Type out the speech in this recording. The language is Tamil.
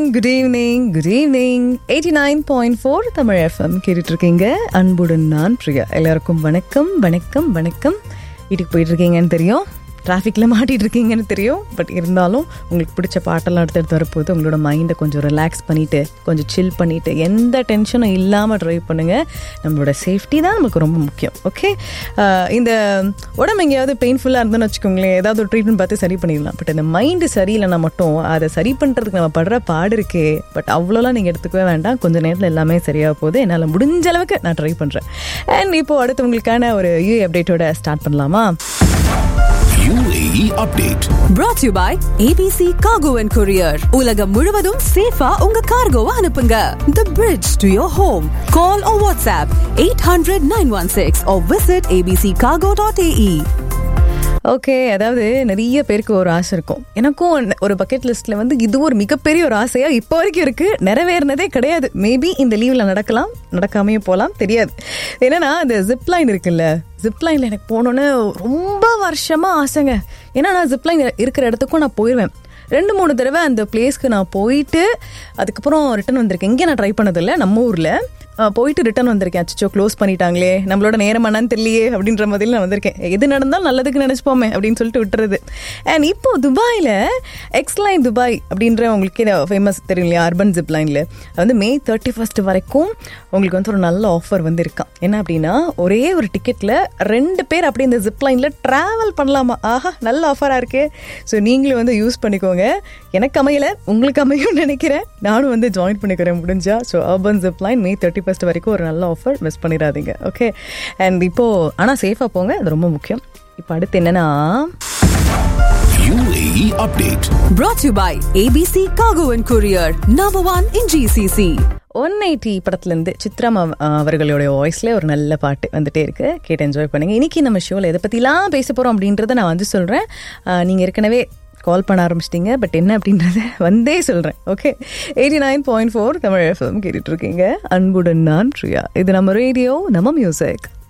Good evening good evening eighty nine point four Tamil FM கேட்டுட்டு இருக்கீங்க அன்புடன் நான் பிரியா எல்லாருக்கும் வணக்கம் வணக்கம் வணக்கம் வீட்டுக்கு போயிட்டு இருக்கீங்கன்னு தெரியும் டிராஃபிக்கில் மாட்டிட்டு இருக்கீங்கன்னு தெரியும் பட் இருந்தாலும் உங்களுக்கு பிடிச்ச பாட்டெல்லாம் எடுத்து வரப்போது உங்களோட மைண்டை கொஞ்சம் ரிலாக்ஸ் பண்ணிவிட்டு கொஞ்சம் சில் பண்ணிவிட்டு எந்த டென்ஷனும் இல்லாமல் ட்ரைவ் பண்ணுங்கள் நம்மளோட சேஃப்டி தான் நமக்கு ரொம்ப முக்கியம் ஓகே இந்த உடம்பு எங்கேயாவது பெயின்ஃபுல்லாக இருந்தோன்னு வச்சுக்கோங்களேன் ஏதாவது ஒரு ட்ரீட்மெண்ட் பார்த்து சரி பண்ணிடலாம் பட் இந்த மைண்டு சரியில்லைனா மட்டும் அதை சரி பண்ணுறதுக்கு நம்ம படுற பாடு இருக்கே பட் அவ்வளோலாம் நீங்கள் எடுத்துக்கவே வேண்டாம் கொஞ்சம் நேரத்தில் எல்லாமே சரியாக போகுது என்னால் முடிஞ்ச அளவுக்கு நான் ட்ரை பண்ணுறேன் அண்ட் இப்போது அடுத்து உங்களுக்கான ஒரு யூ அப்டேட்டோட ஸ்டார்ட் பண்ணலாமா UAE update. brought to you by ABC Cargo and Courier. உலகம் முழுவதும் சேஃபா உங்க கார்கோவை அனுப்புங்க. The bridge to your home. Call or WhatsApp 800-916 or visit abccargo.ae. Okay அதாவது நிறைய பேருக்கு ஒரு ஆசை இருக்கும் எனக்கும் ஒரு பக்கெட் லிஸ்ட்ல வந்து இது ஒரு மிகப்பெரிய ஒரு ஆசையா இப்போ வரைக்கும் இருக்கு நிறைவேறினதே கிடையாது மேபி இந்த லீவ்ல நடக்கலாம் நடக்காமையே போகலாம் தெரியாது என்னன்னா இந்த ஜிப் லைன் இருக்குல்ல ஜிப் லைன்ல எனக்கு போகணுன்னு ரொம்ப வருஷமா ஆசைங்க ஏன்னா நான் ஜிப் லைன் இருக்கிற இடத்துக்கும் நான் போயிடுவேன் ரெண்டு மூணு தடவை அந்த பிளேஸ்க்கு நான் போயிட்டு அதுக்கப்புறம் ரிட்டன் வந்திருக்கேன் இங்கே நான் ட்ரை பண்ணதில்லை நம்ம ஊரில் போயிட்டு ரிட்டன் வந்திருக்கேன் அச்சோ க்ளோஸ் பண்ணிட்டாங்களே நம்மளோட நேரம் என்னன்னு தெரியலையே அப்படின்ற மாதிரி நான் வந்திருக்கேன் எது நடந்தாலும் நல்லதுக்கு நினச்சிப்போமே அப்படின்னு சொல்லிட்டு விட்டுறது அண்ட் இப்போ துபாயில் எக்ஸ்லைன் துபாய் அப்படின்ற உங்களுக்கு ஃபேமஸ் தெரியும் இல்லையா அர்பன் ஜிப் லைனில் வந்து மே தேர்ட்டி ஃபஸ்ட் வரைக்கும் உங்களுக்கு வந்து ஒரு நல்ல ஆஃபர் வந்து இருக்கான் என்ன அப்படின்னா ஒரே ஒரு டிக்கெட்டில் ரெண்டு பேர் அப்படி இந்த ஜிப் லைனில் ட்ராவல் பண்ணலாமா ஆஹா நல்ல ஆஃபராக இருக்கே ஸோ நீங்களும் வந்து யூஸ் பண்ணிக்கோங்க எனக்கு அமையலை உங்களுக்கு அமையும் நினைக்கிறேன் நானும் வந்து ஜாயின் பண்ணிக்கிறேன் முடிஞ்சா so urban zip line May thirty first வரைக்கும் ஒரு நல்ல ஆஃபர் மிஸ் பண்ணிடாதீங்க ஓகே அண்ட் இப்போது ஆனால் சேஃபாக போங்க அது ரொம்ப முக்கியம் இப்போ அடுத்து என்னன்னா UAE update. Brought to you by ABC Cargo and Courier. Number one in GCC. One eighty படத்துலேருந்து சித்ரா ம- அவர்களுடைய வாய்ஸில் ஒரு நல்ல பாட்டு வந்துட்டே இருக்கு கேட்டு என்ஜாய் பண்ணுங்க இன்னைக்கு நம்ம ஷோவில் எதை பற்றிலாம் பேச போகிறோம் அப்படின்றத நான் வந்து சொல்கிறேன் நீங்கள் ஏற்கனவே கால் பண்ண ஆரம்பிச்சிட்டீங்க பட் என்ன அப்படின்றத வந்தே சொல்கிறேன் okay eighty nine point four Tamil FM கேட்டுட்டு இருக்கீங்க அன்புடன் நான் பிரியா இது நம்ம ரேடியோ நம்ம மியூசிக்